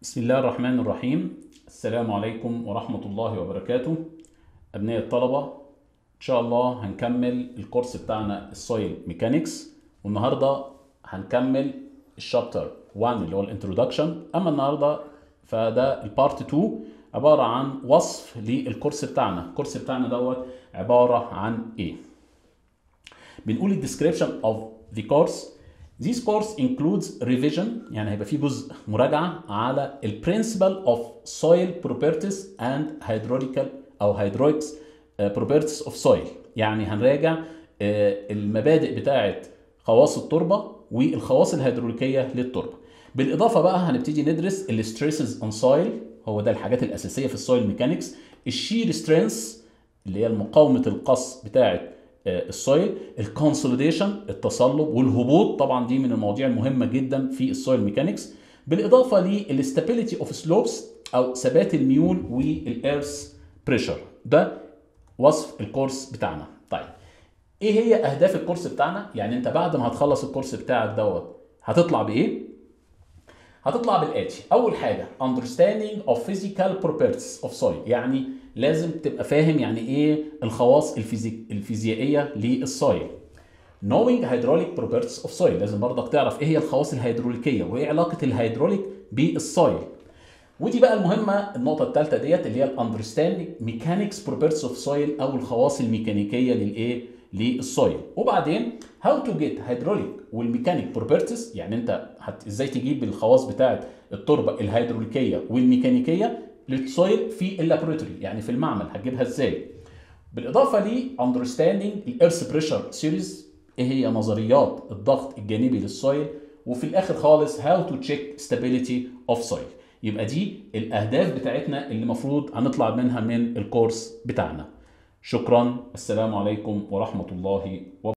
بسم الله الرحمن الرحيم السلام عليكم ورحمة الله وبركاته أبناء الطلبة إن شاء الله هنكمل الكورس بتاعنا السويل ميكانيكس والنهاردة هنكمل الشابتر 1 اللي هو الانترودكشن أما النهاردة فده البارت 2 عبارة عن وصف للكورس بتاعنا الكورس بتاعنا دوت عبارة عن إيه بنقول الديسكريبشن اوف ذا كورس This course includes revision يعني هيبقى فيه جزء مراجعة على ال principle of soil properties and hydraulical أو hydraulics uh, properties of soil يعني هنراجع uh, المبادئ بتاعة خواص التربة والخواص الهيدروليكية للتربة بالإضافة بقى هنبتدي ندرس ال stresses on soil هو ده الحاجات الأساسية في السويل ميكانيكس الشير strengths اللي هي مقاومة القص بتاعة السويل الكونسوليديشن التصلب والهبوط طبعا دي من المواضيع المهمه جدا في السويل ميكانكس بالاضافه للاستابيليتي اوف سلوبس او ثبات الميول والارث بريشر ده وصف الكورس بتاعنا طيب ايه هي اهداف الكورس بتاعنا يعني انت بعد ما هتخلص الكورس بتاعك دوت هتطلع بايه هتطلع بالاتي اول حاجه understanding of physical properties of soil يعني لازم تبقى فاهم يعني ايه الخواص الفيزيك الفيزيائيه للسويل knowing hydraulic properties of soil لازم برضك تعرف ايه هي الخواص الهيدروليكيه وايه علاقه الهيدروليك بالسويل ودي بقى المهمه النقطه الثالثه ديت اللي هي الاندرستاندينج ميكانكس بروبرتيز اوف سويل او الخواص الميكانيكيه للايه للسويل وبعدين هاو تو جيت هيدروليك والميكانيك بروبرتيز يعني انت هت ازاي تجيب الخواص بتاعه التربه الهيدروليكيه والميكانيكيه للسويل في اللابوراتوري يعني في المعمل هتجيبها ازاي بالاضافه ل understanding الايرث بريشر سيريز ايه هي نظريات الضغط الجانبي للسويل وفي الاخر خالص هاو تو تشيك stability اوف سويل يبقى دي الاهداف بتاعتنا اللي المفروض هنطلع منها من الكورس بتاعنا شكرا السلام عليكم ورحمه الله وبركاته